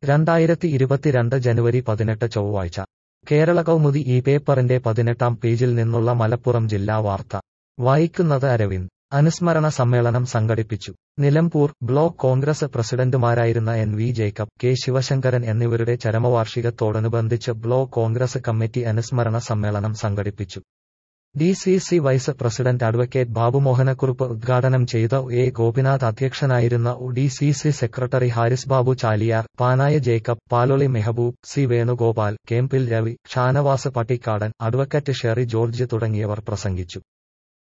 രണ്ടായിരത്തി ഇരുപത്തിരണ്ട് ജനുവരി പതിനെട്ട് ചൊവ്വാഴ്ച കേരള കൗമുദി ഈ പേപ്പറിന്റെ പതിനെട്ടാം പേജിൽ നിന്നുള്ള മലപ്പുറം ജില്ലാ വാർത്ത വായിക്കുന്നത് അരവിന്ദ് അനുസ്മരണ സമ്മേളനം സംഘടിപ്പിച്ചു നിലമ്പൂർ ബ്ലോക്ക് കോൺഗ്രസ് പ്രസിഡന്റുമാരായിരുന്ന N V Jacob K Sivasankaran എന്നിവരുടെ ചരമവാർഷികത്തോടനുബന്ധിച്ച് ബ്ലോക്ക് കോൺഗ്രസ് കമ്മിറ്റി അനുസ്മരണ സമ്മേളനം സംഘടിപ്പിച്ചു D C C vice president advocate Babumohanakkurup ഉദ്ഘാടനം ചെയ്ത എ ഗോപിനാഥ് അധ്യക്ഷനായിരുന്ന D C C secretary Haris Babu Chaliyar പാനായ Jacob Paloli Mehaboob C Venugopal Kempil Ravi Shanavas Pattikkadan advocate Sherry George തുടങ്ങിയവർ പ്രസംഗിച്ചു